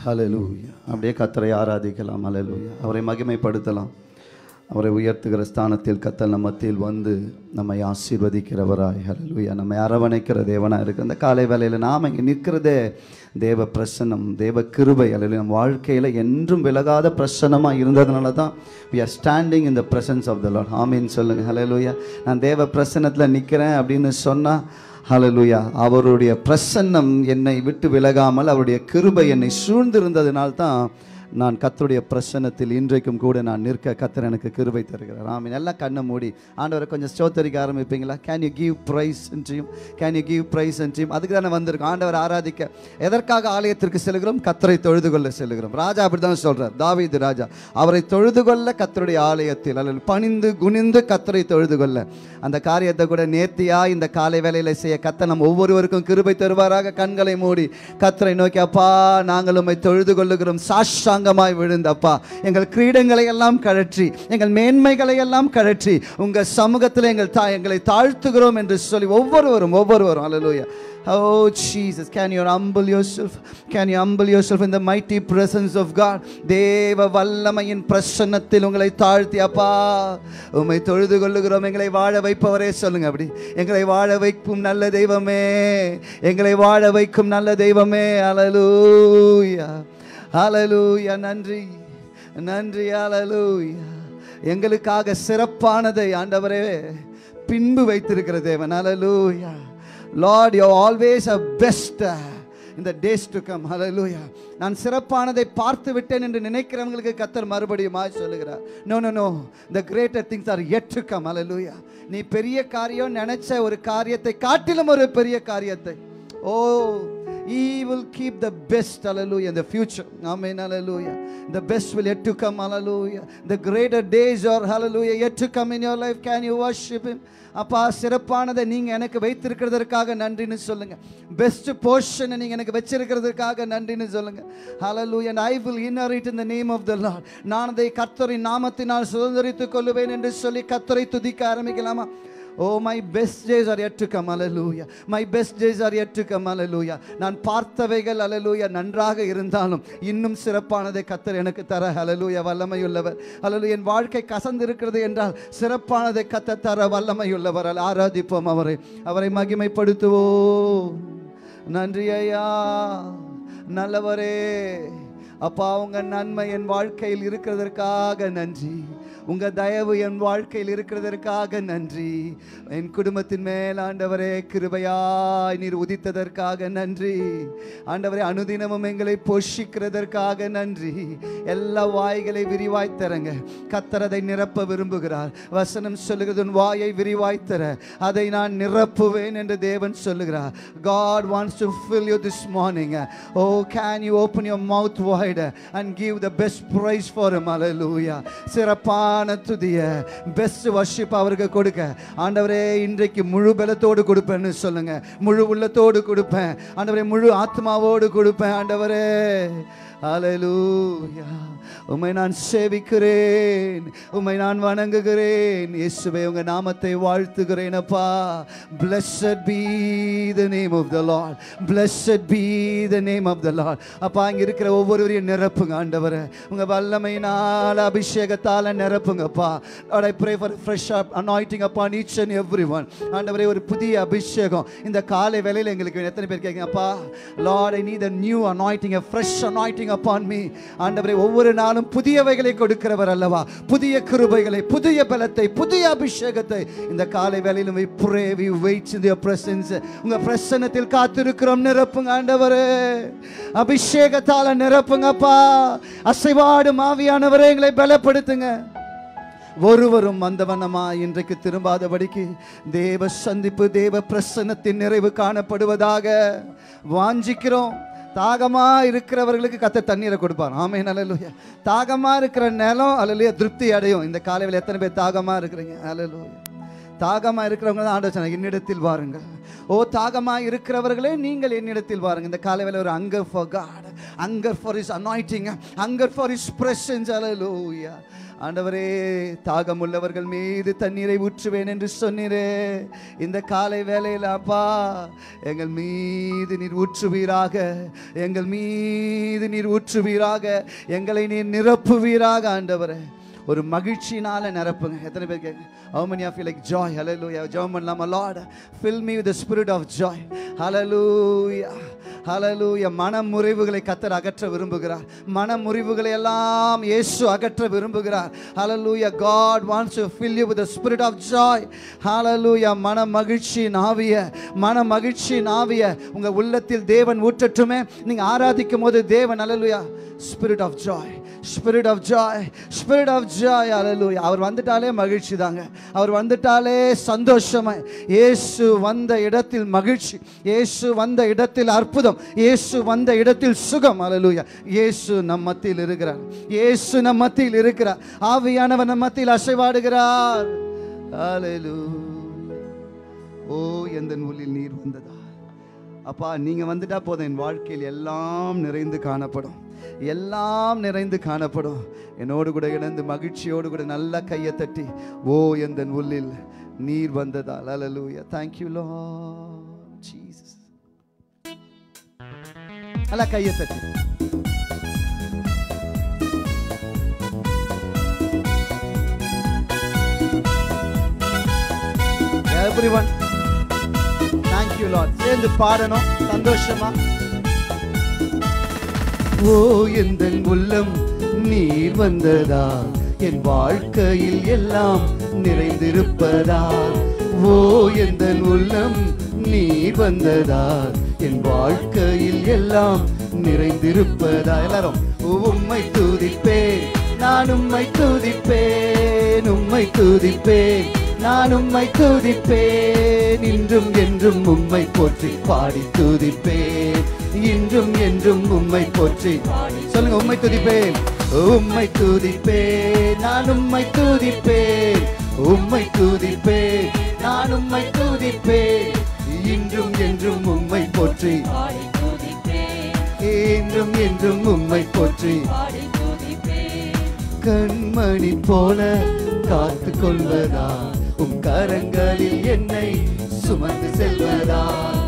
ஹalleluya அப்படியே கத்தரை ஆராதிக்கலாம் ஹalleluya அவரை மகிமைப்படுத்தலாம் அவரை உயர்த்துகிற ஸ்தானத்தில் கத்தல் நம்ம மத்தியில் வந்து நம்மை ஆசீர்வதிக்கிறவராய் ஹalleluya நம்மை அரவணைக்கிற தேவனாக இருக்கு அந்த காலை வேளையில் நாம் இங்கே நிற்கிறதே தேவ பிரசன்னம் தேவ கிருபை அல்லது நம் வாழ்க்கையில் என்றும் விலகாத பிரசன்னமாக இருந்ததுனால தான் we are standing in the presence of the Lord ஆமீன் சொல்லுங்கள் ஹalleluya நான் தேவ பிரசன்னத்தில் நிற்கிறேன் அப்படின்னு சொன்னால் ஹalleluya அவருடைய பிரசன்னம் என்னை விட்டு விலகாமல் அவருடைய கிருபை என்னை சூழ்ந்திருந்ததினால் தான் நான் கத்தருடைய பிரசன்னத்தில் இன்றைக்கும் கூட நான் நிற்க கத்தர் எனக்கு கிருபை தருகிறார் ஆமீன் எல்லாம் கண்ணை மூடி ஆண்டவரை கொஞ்சம் ஸ்தோத்தரிக்க ஆரம்பிப்பீங்களா கேன் யூ கிவ் ப்ரைஸ் என்றையும் கேன் யூ கிவ் ப்ரைஸ் என்றையும் அதுக்கு தானே வந்திருக்கோம் ஆண்டவர் ஆராதிக்க எதற்காக ஆலயத்திற்கு செல்கிறோம் கத்தரை தொழுது கொள்ள செல்கிறோம் ராஜா அப்படி தான் சொல்கிறார் தாவீது ராஜா அவரை தொழுது கொள்ள கத்தருடைய ஆலயத்தில் அல்லது பணிந்து குனிந்து கத்தரை தொழுது கொள்ள அந்த காரியத்தை கூட நேர்த்தியா இந்த காலை வேலையில் செய்ய கத்த நம்ம ஒவ்வொருவருக்கும் கிருபை தருவாராக கண்களை மூடி கத்தரை நோக்கி அப்பா நாங்கள் உம்மை தொழுது கொள்ளுகிறோம் சாஷ்டாங்கமாய் விழுந்து அப்பா எங்கள் கிரீடங்களை எல்லாம் கழற்றி எங்கள் மேன்மைகளை எல்லாம் கழற்றி உங்க சமூகத்தில் எங்கள் தா எங்களை தாழ்த்துகிறோம் என்று சொல்லி ஒவ்வொருவரும் ஒவ்வொருவரும் அல்லேலூயா Oh Jesus, can you humble yourself? Can you humble yourself in the mighty presence of God? தேவ வல்லமையின் பிரசன்னத்தில் உங்களை தாழ்த்தி அப்பா உம்மை தொழுது கொள்ளுகிறோம் எங்களை வாழ வைப்பவரே சொல்லுங்க அப்படி எங்களை வாழ வைக்கும் நல்ல தெய்வமே எங்களை வாழ வைக்கும் நல்ல தெய்வமே அலலூயா அலலூயா நன்றி நன்றி அலலூயா எங்களுக்காக சிறப்பானதை ஆண்டவரே பின்பு வைத்திருக்கிற தேவன் அலலூயா Lord you always a best இந்த டேஸ் டு கம் ஹalleluya நான் சிறப்பானதை பார்த்து விட்டேன் என்று நினைக்கிறவங்களுக்கு கத்தர் மறுபடியும் சொல்லுகிறார் no no no the greater things are yet to come ஹalleluya நீ பெரிய காரியம் நினைச்ச ஒரு காரியத்தை காட்டிலும் ஒரு பெரிய காரியத்தை ஓ He will keep the best, hallelujah, in the future. Amen, hallelujah. The best will yet to come, hallelujah. The greater days are, hallelujah, yet to come in your life. Can you worship Him? அப்பா சிறப்பானதை நீங்க எனக்கு வைத்திருக்கிறதற்காக நன்றின்னு சொல்லுங்க best போர்ஷனை நீங்க எனக்கு வச்சிருக்கிறதுக்காக நன்றின்னு சொல்லுங்க ஹalleluya and I will inherit in the name of the Lord நான் அதை கர்த்தரின் நாமத்தினால் சுதந்திரித்துக் கொள்ளுவேன் என்று சொல்லி கர்த்தரை துதிக்க ஆரம்பிக்கலாமா Oh, my best days are yet to come, hallelujah. My best days are yet to come, hallelujah. நான் பார்த்தவைகள் hallelujah நன்றாக இருந்தாலும் இன்னும் சிறப்பானதை கத்தர் எனக்கு தர hallelujah வல்லமையுள்ளவர் hallelujah என் வாழ்க்கை கசந்து இருக்கிறது என்றால் சிறப்பானதை கத்த தர வல்லமையுள்ளவர் ஆராதிப்போம் அவரை அவரை மகிமைப்படுத்துவோம் நன்றி ஐயா நல்லவரே அப்பா உங்க நன்மை என் வாழ்க்கையில் இருக்கிறதற்காக நன்றி உங்க தயவு என் வாழ்க்கையில் இருக்கிறதற்காக நன்றி என் குடும்பத்தின் மேல் ஆண்டவரே கிருபையாய் நீர் உதித்ததற்காக நன்றி ஆண்டவரே அனுதினமும் எங்களை போஷிக்கிறதற்காக நன்றி எல்லா வாய்களை விரிவாய் தரங்க கத்தரதை நிரப்ப விரும்புகிறார் வசனம் சொல்லுகிறது உன் வாயை விரிவாய் தர அதை நான் நிரப்புவேன் என்று தேவன் சொல்லுகிறார் God wants to fill you this morning. Oh, can you open your mouth wide and give the best praise for him? Hallelujah. சிறப்பான துதிய பெஸ்ட் வர்ஷிப் அவருக்கு கொடுக்க ஆண்டவரே இன்றைக்கு முழு பலத்தோடு கொடுப்பேன்னு சொல்லுங்க முழு உள்ளத்தோடு கொடுப்பேன் ஆண்டவரே முழு ஆத்மாவோடு கொடுப்பேன் ஆண்டவரே ஹalleluya உம்மை நான் சேவிக்கிறேன் உம்மை நான் வணங்குகிறேன் இயேசுவே உங்க நாமத்தை வாழ்த்துகிறேன் அப்பா blessed be the name of the lord blessed be the name of the lord அப்பா இங்க இருக்கிற ஒவ்வொருவரையும் நிரப்புங்க ஆண்டவரே உங்க வல்லமையினால் அபிஷேகத்தால நிரப்புங்கப்பா Lord I pray for a fresh up anointing upon each and everyone ஆண்டவரே ஒரு புதிய அபிஷேகம் இந்த காலை வேளையில எங்களுக்கு வேணும். எத்தனை பேர் கேட்குங்க அப்பா Lord I need a new anointing a fresh anointing upon me ஆண்டவரே ஒவ்வொரு நாளும் புதியவைகளை கொடுக்கிறவர் அல்லவா புதிய கிருபைகளை புதிய பலத்தை புதிய அபிஷேகத்தை இந்த காலை வேளையிலும் we pray we wait in your presence உங்க பிரசன்னத்தில் காத்திருக்கிறோம் நிரப்புங்க ஆண்டவரே அபிஷேகத்தால நிரப்புங்கப்பா அசைவாடும் ஆவியானவரே எங்களை பலப்படுத்துங்க ஒருவரும் வந்தவனமா இன்றைக்கு திரும்பாதபடிக்கு தேவ சந்திப்பு தேவ பிரசன்னத்தின் நிறைவு காணப்படுவதாக வாஞ்சிக்கிறோம் தாகமா இருக்கிறவர்களுக்கு கத்த தண்ணீரை கொடுப்பார் ஆமே நல்லலுயா தாகமா இருக்கிற நிலம் அல்லலுயா திருப்தி அடையும் இந்த காலையில் எத்தனை பேர் தாகமா இருக்கிறீங்க அல்லலுயா தாகமா இருக்கிறவங்க தான் ஆண்டவர் சொன்னார், என்னிடத்தில் வாருங்க ஓ தாகமா இருக்கிறவர்களே நீங்கள் என்னிடத்தில் வாருங்க இந்த காலை வேளை ஒரு hunger for God hunger for his anointing hunger for his presence ஹalleluya ஆண்டவரே தாகம் உள்ளவர்கள் மீது தண்ணீரை ஊற்றுவேன் என்று சொன்னீரே இந்த காலை வேளையில் அப்பா எங்கள் மீது நீர் ஊற்றுவீராக எங்கள் மீது நீர் ஊற்றுவீராக எங்களை நீர் நிரப்புவீராக ஆண்டவரே ஒரு மகிழ்ச்சினால நிரப்புங்க எத்தனை பேர் கேட்க how many of you like joy hallelujah ஜெபம் பண்ணலாமா lord fill me with the spirit of joy hallelujah hallelujah மன முறிவுகளை கத்தர் அகற்ற விரும்புகிறார் மன முறிவுகளை எல்லாம் இயேசு அகற்ற விரும்புகிறார் hallelujah god wants to fill you with the spirit of joy hallelujah மன மகிழ்ச்சி நாவிய மன மகிழ்ச்சி நாவிய உங்க உள்ளத்தில் தேவன் ஊற்றட்டுமே நீங்க ஆராதிக்கும் போது தேவன் hallelujah spirit of joy spirit of joy spirit of joy hallelujah அவர் வந்துட்டாலே மகிழ்ச்சி தாங்க அவர் வந்துட்டாலே சந்தோஷமா இயேசு வந்த இடத்தில் மகிழ்ச்சி இயேசு வந்த இடத்தில் அற்புதம் இயேசு வந்த இடத்தில் சுகம் hallelujah இயேசு நம் மத்தியில் இருக்கிறார் இயேசு நம் மத்தியில் இருக்கிறார் ஆவியானவர் நம் மத்தியில் அசைவாடுகிறார் hallelujah ஓ எந்த நூலில் நீர் வந்ததா அப்பா நீங்க வந்துட்டா போதும் என் வாழ்க்கையில் எல்லாம் நிறைந்து காணப்படும் எல்லாம் நிறைந்து காணப்படும் என்னோடு கூட இணைந்து மகிழ்ச்சியோடு கூட நல்லா கையை தட்டி ஓ எந்த உள்ளில் நீர் வந்ததால் அல்லேலூயா thank you lord jesus நல்லா கையை தட்டி everyone thank you lord சேர்ந்து பாடணும் சந்தோஷமா ஓ எந்த உள்ளம் நீர் வந்ததா என் வாழ்க்கையில் எல்லாம் நிறைந்திருப்பதா ஓ எந்த உள்ளம் நீர் வந்ததா என் வாழ்க்கையில் எல்லாம் நிறைந்திருப்பதா எல்லாரும் உம்மை துதிப்பேன் நான் உம்மை துதிப்பேன் உம்மை துதிப்பேன் நான் உம்மை துதிப்பேன் இன்றும் என்றும் உம்மை போற்றி பாடி துதிப்பேன் இன்றும் என்றும் உம்மை போற்றி சொல்லுங்க உம்மை துதிப்பேன் உம்மை துதிப்பேன் நான் உம்மை துதிப்பேன் உம்மை துதிப்பேன் நான் உம்மை துதிப்பேன் இன்றும் என்றும் உம்மை போற்றி பாடி துதிப்பேன் என்றும் என்றும் உம்மை போற்றி பாடி துதிப்பேன் கண்மணி போல காத்து கொள்வதா உம் கரங்களில் என்னை சுமந்து செல்வதா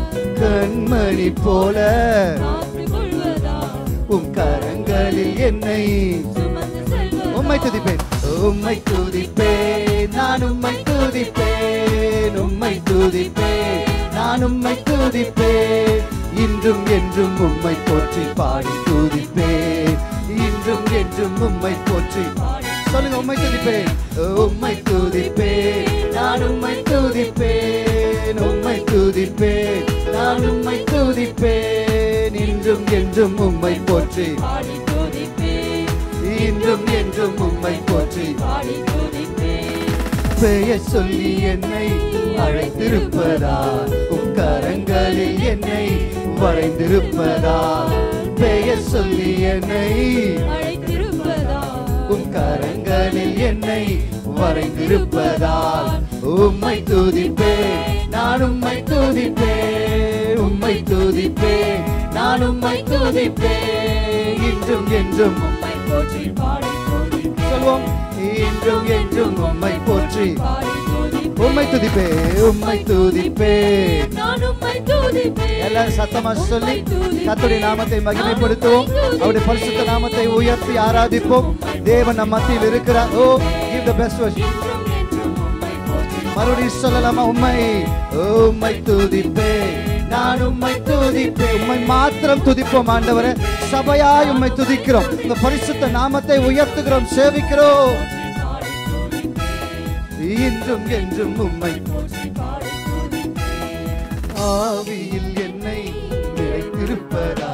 கண்மணி போல காத்துக் கொள்வதா உம் கரங்களில் என்னை சுமந்து செல்வதா உம்மை துதிப்பேன் உம்மை துதிப்பேன் நான் உம்மை துதிப்பேன் உம்மை துதிப்பேன் நான் உம்மை துதிப்பேன் இன்றும் என்றும் உம்மை போற்றி பாடி துதிப்பேன் இன்றும் என்றும் உம்மை போற்றி சொல்லுங்க உம்மை துதிப்பேன் உம்மை துதிப்பேன் நான் உம்மை துதிப்பேன் உம்மை துதிப்பேன் நான் உம்மை துதிப்பேன் இன்றும் என்றும் உம்மை போற்றி பாடி துதிப்பேன் இன்றும் என்றும் உம்மை போற்றி பாடி துதிப்பேன் பெயர் சொல்லி என்னை அழைத்திருப்பதா உம் கரங்களில் என்னை வரைந்திருப்பதா பெயர் சொல்லி என்னை அழைத்திருப்பதா உம் கரங்களில் என்னை வரைந்திருப்பதால் உம்மை துதிப்பேன் நான் உம்மை துதிப்பேன் உம்மை துதிப்பேன் நான் உம்மை துதிப்பேன் இன்றும் என்றும் உம்மை போற்றி பாடி துதிப்பேன் சொல்வோம் இன்றும் என்றும் உம்மை போற்றி பாடி துதிப்பேன் உம்மை துதிப்பே உம்மை துதிப்பே நான் உம்மை துதிப்பேன் எல்லாரும் சத்தமா சொல்லி கர்த்தருடைய நாமத்தை மகிமைப்படுத்துவோம் அவருடைய பரிசுத்த நாமத்தை உயர்த்தி ஆராதிப்போம் தேவன் நம் மத்தியில் இருக்கிறார் ஓ give the best worship என்றும் என்றும் உம்மை போற்றி மறுபடியும் சொல்லலாமா உம்மை உம்மை துதிப்பே நான் உம்மை துதிப்பே உம்மை மாத்திரம் துதிப்போம் ஆண்டவரே சபையாய் உம்மை துதிக்கிறோம் இந்த பரிசுத்த நாமத்தை உயர்த்துகிறோம் சேவிக்கிறோம் பாடி துதிப்பேன் இன்றும் என்றும் உம்மை போற்றி பாடி துதிப்பேன் ஆவியில் என்னை நிலைத்திருப்பதா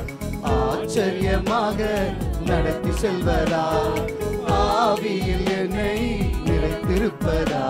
ஆச்சரியமாக நடத்தி செல்வதா ஆவியில் என்னை நிலைத்திருப்பதா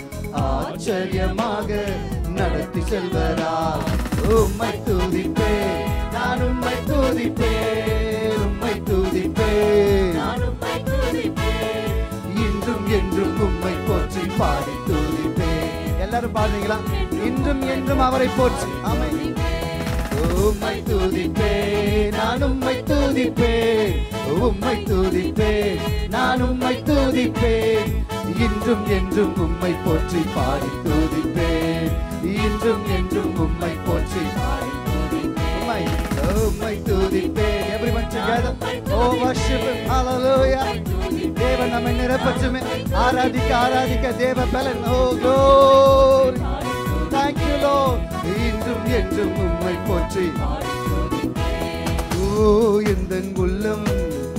ஆச்சரியமாக நடத்தி செல்வதா உம்மை துதிப்பேன் நான் உம்மை துதிப்பேன் உம்மை துதிப்பேன் நான் உம்மை துதிப்பேன் இன்றும் என்றும் உம்மை போற்றி பாடி துதிப்பேன் எல்லாரும் பாடுறீங்களா இன்றும் என்றும் அவரை போற்றி ஆமை உம்மை துதிப்பேன் நான் உம்மை துதிப்பேன் உம்மை துதிப்பேன் நான் உம்மை துதிப்பேன் இன்றும் என்றும் உம்மை போற்றி பாடி துதிப்பேன் இன்றும் என்றும் உம்மை போற்றி பாடி உம்மை உம்மை துதிப்பேன் everyone together oh worship him hallelujah தேவன் நம்மை நிரப்பச்சுமே ஆராதிக்க ஆராதிக்க தேவ பலன் ஓ glory thank you lord இன்றும் என்றும் உம்மை போற்றி ஓ எந்த உள்ளம்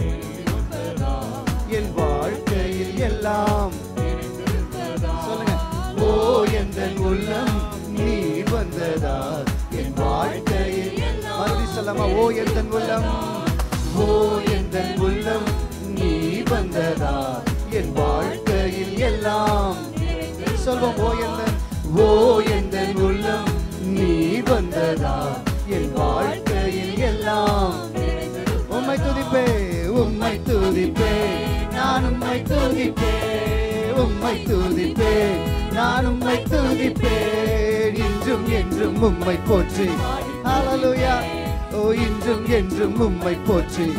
என் வாழ்க்கையில் எல்லாம் சொல்லுங்க ஓ எந்த உள்ளம் நீ வந்ததா என் வாழ்க்கையில் மறுபடி சொல்லாமா ஓ எந்த உள்ளம் ஓ எந்த உள்ளம் நீ வந்ததா என் வாழ்க்கையில் எல்லாம் சொல்வோம் ஓ எந்த ஓ எந்த உள்ளம் நீ வந்ததா என் வாழ்க்கையில் எல்லாம் உம்மை துதிப்பே உம்மை துதிப்பே நான் உம்மை துதிப்பே உம்மை துதிப்பே நான் உம்மை துதிப்பே இன்றும் என்றும் உம்மை போற்றி ஹalleluya ஓ இன்றும் என்றும் உம்மை போற்றி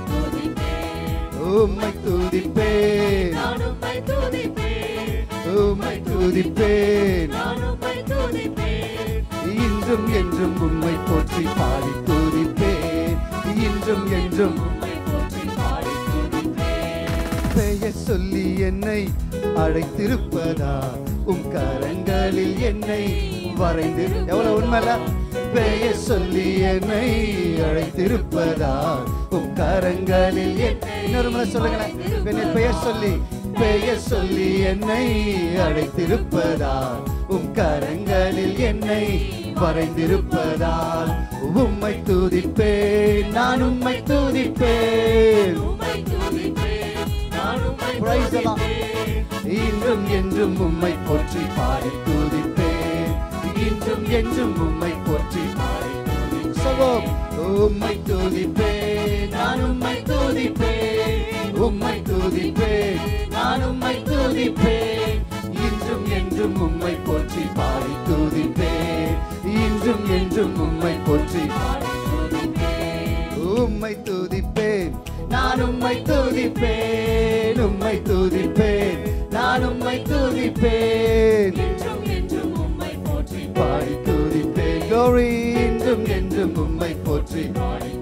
உம்மை துதிப்பே நான் உம்மை துதிப்பேன் உம்மை துதிப்பே நான் உம்மை துதிப்பேன் இன்றும் என்றும் உம்மை போற்றி பாடி துதிப்பேன் இன்றும் என்றும் உம்மை போற்றி பாடி துதிப்பேன் பெயர் சொல்லி என்னை அழைத்திருப்பதா உம் கரங்களில் என்னை வரைந்து எவ்வளவு உண்மைல பெயர் சொல்லி என்னை அழைத்திருப்பதா உம் கரங்களில் என்- இன்னொரு முறை சொல்லுங்களேன் என்னை பெயர் சொல்லி பெயர் சொல்லி என்னை அழைத்திருப்பதா உம் கரங்களில் என்னை வரைந்திருப்பதால் உம்மை துதிப்பேன் நான் உம்மை துதிப்பேன் உம்மை துதிப்பேன் நான் உம்மை Praise the Lord. துதிப்பேன் இன்றும் என்றும் உம்மை போற்றி பாடி துதிப்பேன் இன்றும் என்றும் உம்மை போற்றி பாடி சொல்வோம் உம்மை துதிப்பேன் நான் உம்மை துதிப்பேன் உம்மை துதிப்பேன் நான் உம்மை துதிப்பேன் இன்றும் என்றும் உம்மை போற்றி பாடி துதிப்பேன் இன்றும் என்றும் உம்மை போற்றி பாடி துதிப்பேன் உம்மை துதிப்பேன் நான் உம்மை துதிப்பேன் உம்மை துதிப்பேன் நான் உம்மை துதிப்பேன் என்றும் என்றும் உம்மை போற்றி பாடி துதிப்பேன் glory இன்றும் என்றும் உம்மை போற்றி பாடி